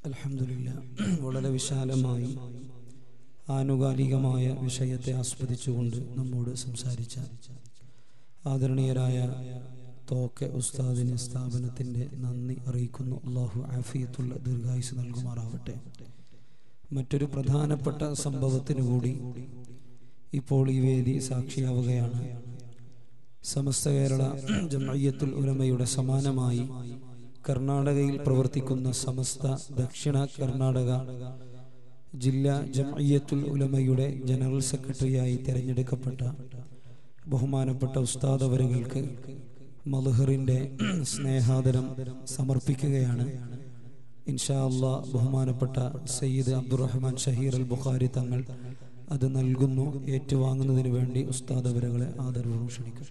അൽഹംദുലില്ല വളരെ വിശാലമായി ആനുകാലികമായ വിഷയത്തെ ആസ്വദിച്ചുകൊണ്ട് നമ്മോട് സംസാരിച്ച ആദരണീയരായ തോക്കെ ഉസ്താദിന് സ്ഥാപനത്തിൻ്റെ നന്ദി അറിയിക്കുന്നു അള്ളാഹു ആഫിയത്തുള്ള ദീർഘായുസ് നൽകുമാറാവട്ടെ മറ്റൊരു പ്രധാനപ്പെട്ട സംഭവത്തിനു കൂടി ഇപ്പോൾ ഈ വേദി സാക്ഷിയാവുകയാണ് സമസ്ത കേരള ജമയ്യത്തുൽ ഉലമയുടെ സമാനമായി കർണാടകയിൽ പ്രവർത്തിക്കുന്ന സമസ്ത ദക്ഷിണ കർണാടക ജില്ലാ ജമയ്യത്തുൽ ഉലമയുടെ ജനറൽ സെക്രട്ടറിയായി തിരഞ്ഞെടുക്കപ്പെട്ട ബഹുമാനപ്പെട്ട ഉസ്താദ് അവരുകൾക്ക് മൽഹറിന്റെ സ്നേഹാദരം സമർപ്പിക്കുകയാണ് ഇൻഷാ അള്ളാ ബഹുമാനപ്പെട്ട സയ്യിദ് അബ്ദുറഹ്മാൻ ഷഹീർ അൽ ബുഖാരി തങ്ങൾ അത് നൽകുന്നു ഏറ്റുവാങ്ങുന്നതിന് വേണ്ടി ഉസ്താദ് അവരുകളെ ആദരവും ക്ഷണിക്കും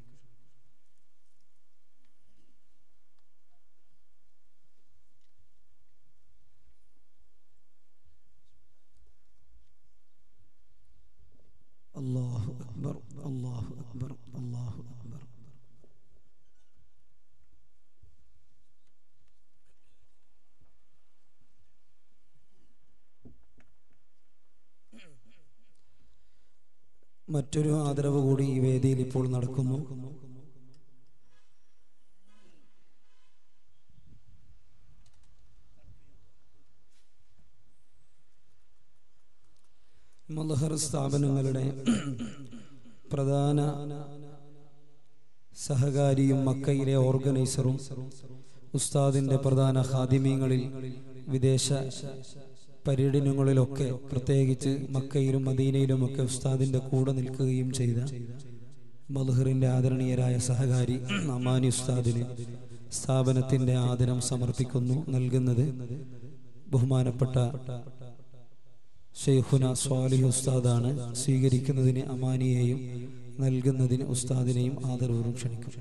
അല്ലാഹു അക്ബർ അല്ലാഹു അക്ബർ അല്ലാഹു അക്ബർ മറ്റൊരു ആദരവ് കൂടി ഈ വേദിയിൽ ഇപ്പോൾ നടക്കുന്നു മലഹർ സ്ഥാപനങ്ങളുടെ പ്രധാന സഹകാരിയും മക്കയിലെ ഓർഗനൈസറും ഉസ്താദിന്റെ പ്രധാന ഹാദിമ്യങ്ങളിൽ വിദേശ പര്യടനങ്ങളിലൊക്കെ പ്രത്യേകിച്ച് മക്കയിലും മദീനയിലുമൊക്കെ ഉസ്താദിന്റെ കൂടെ നിൽക്കുകയും ചെയ്ത മൽഹറിന്റെ ആദരണീയരായ സഹകാരി അമാനി ഉസ്താദിന് സ്ഥാപനത്തിന്റെ ആദരം സമർപ്പിക്കുന്നു നൽകുന്നത് ബഹുമാനപ്പെട്ട ഷെയ്ഖുന സ്വാലിഹ് ഉസ്താദാണ് സ്വീകരിക്കുന്നതിന് അമാനിയെയും നൽകുന്നതിന് ഉസ്താദിനെയും ആദരവൂറും ക്ഷണിക്കും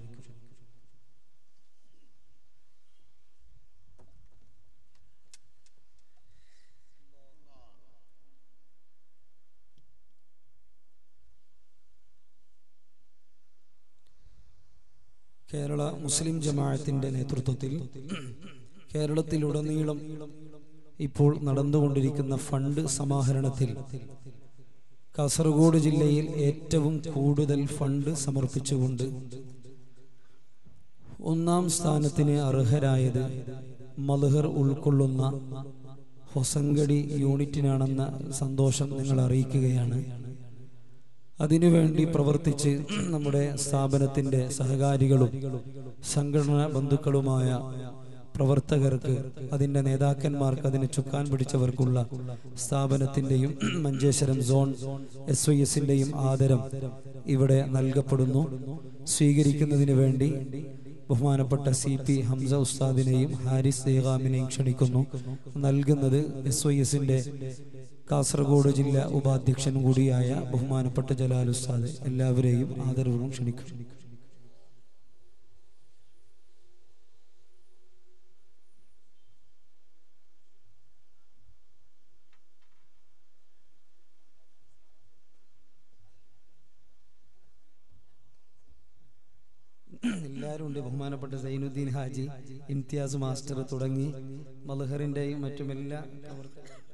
കേരള മുസ്ലിം ജമാഅത്തിന്റെ നേതൃത്വത്തിൽ കേരളത്തിലുടനീളം ഇപ്പോൾ നടന്നുകൊണ്ടിരിക്കുന്ന ഫണ്ട് സമാഹരണത്തിൽ കാസർഗോഡ് ജില്ലയിൽ ഏറ്റവും കൂടുതൽ ഫണ്ട് സമർപ്പിച്ചുകൊണ്ട് ഒന്നാം സ്ഥാനത്തിന് അർഹരായത് മൽഹർ ഉൾക്കൊള്ളുന്ന ഹൊസങ്കടി യൂണിറ്റിനാണെന്ന സന്തോഷം നിങ്ങൾ അറിയിക്കുകയാണ് അതിനുവേണ്ടി പ്രവർത്തിച്ച് നമ്മുടെ സ്ഥാപനത്തിന്റെ സഹകാരികളും സംഘടനാ ബന്ധുക്കളുമായ പ്രവർത്തകർക്ക് അതിന്റെ നേതാക്കന്മാർക്ക് അതിന് ചുക്കാൻ പിടിച്ചവർക്കുള്ള സ്ഥാപനത്തിന്റെയും മഞ്ചേശ്വരം സോൺ എസ് വൈ എസിന്റെയും ആദരം ഇവിടെ നൽകപ്പെടുന്നു സ്വീകരിക്കുന്നതിന് വേണ്ടി ബഹുമാനപ്പെട്ട സി പി ഹംസ ഉസ്താദിനെയും ഹാരിസ് ദേഹാമിനെയും ക്ഷണിക്കുന്നു നൽകുന്നത് എസ് വൈ എസിന്റെ കാസർഗോഡ് ജില്ലാ ഉപാധ്യക്ഷൻ കൂടിയായ ബഹുമാനപ്പെട്ട ജലാൽ ഉസ്താദ് എല്ലാവരെയും ആദരവും ക്ഷണിക്കും എല്ലാവരും ഉണ്ട് ബഹുമാനപ്പെട്ട സൈനുദ്ദീൻ ഹാജി ഇംതിയാസ് മാസ്റ്റർ തുടങ്ങി മൽഹറിന്റെയും മറ്റുമെല്ലാ പ്രവർത്തകരും